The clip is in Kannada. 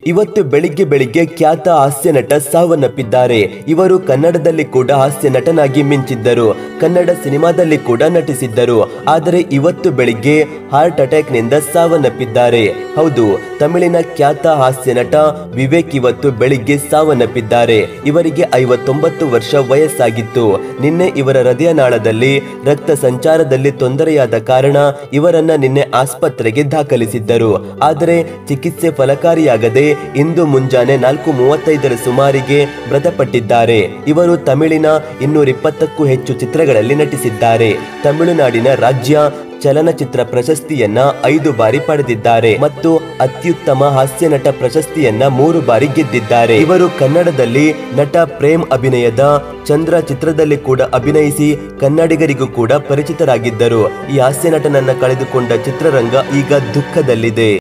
ಇವತ್ತು ಬೆಳಿಗ್ಗೆ ಬೆಳಿಗ್ಗೆ ಖ್ಯಾತ ಹಾಸ್ಯ ನಟ ಸಾವನ್ನಪ್ಪಿದ್ದಾರೆ ಇವರು ಕನ್ನಡದಲ್ಲಿ ಕೂಡ ಹಾಸ್ಯ ನಟನಾಗಿ ಮಿಂಚಿದ್ದರು ಕನ್ನಡ ಸಿನಿಮಾದಲ್ಲಿ ಕೂಡ ನಟಿಸಿದ್ದರು ಆದರೆ ಇವತ್ತು ಬೆಳಿಗ್ಗೆ ಹಾರ್ಟ್ ಅಟ್ಯಾಕ್ ನಿಂದ ಸಾವನ್ನಪ್ಪಿದ್ದಾರೆ ಹೌದು ತಮಿಳಿನ ಖ್ಯಾತ ಹಾಸ್ಯ ನಟ ವಿವೇಕ್ ಇವತ್ತು ಬೆಳಿಗ್ಗೆ ಸಾವನ್ನಪ್ಪಿದ್ದಾರೆ ಇವರಿಗೆ ಐವತ್ತೊಂಬತ್ತು ವರ್ಷ ವಯಸ್ಸಾಗಿತ್ತು ನಿನ್ನೆ ಇವರ ಹೃದಯನಾಳದಲ್ಲಿ ರಕ್ತ ಸಂಚಾರದಲ್ಲಿ ತೊಂದರೆಯಾದ ಕಾರಣ ಇವರನ್ನ ನಿನ್ನೆ ಆಸ್ಪತ್ರೆಗೆ ದಾಖಲಿಸಿದ್ದರು ಆದರೆ ಚಿಕಿತ್ಸೆ ಫಲಕಾರಿಯಾಗದೆ ಇಂದು ಮುಂಜಾನೆ ನಾಲ್ಕು ಮೂವತ್ತೈದರ ಸುಮಾರಿಗೆ ಮೃತಪಟ್ಟಿದ್ದಾರೆ ಇವರು ತಮಿಳಿನ ಇನ್ನೂರ ಇಪ್ಪತ್ತಕ್ಕೂ ಹೆಚ್ಚು ಚಿತ್ರಗಳಲ್ಲಿ ನಟಿಸಿದ್ದಾರೆ ತಮಿಳುನಾಡಿನ ರಾಜ್ಯ ಚಲನಚಿತ್ರ ಪ್ರಶಸ್ತಿಯನ್ನ ಐದು ಬಾರಿ ಪಡೆದಿದ್ದಾರೆ ಮತ್ತು ಅತ್ಯುತ್ತಮ ಹಾಸ್ಯ ನಟ ಪ್ರಶಸ್ತಿಯನ್ನ ಮೂರು ಬಾರಿ ಗೆದ್ದಿದ್ದಾರೆ ಇವರು ಕನ್ನಡದಲ್ಲಿ ನಟ ಪ್ರೇಮ್ ಅಭಿನಯದ ಚಂದ್ರ ಚಿತ್ರದಲ್ಲಿ ಕೂಡ ಅಭಿನಯಿಸಿ ಕನ್ನಡಿಗರಿಗೂ ಕೂಡ ಪರಿಚಿತರಾಗಿದ್ದರು ಈ ಹಾಸ್ಯ ನಟನನ್ನ ಕಳೆದುಕೊಂಡ ಚಿತ್ರರಂಗ ಈಗ ದುಃಖದಲ್ಲಿದೆ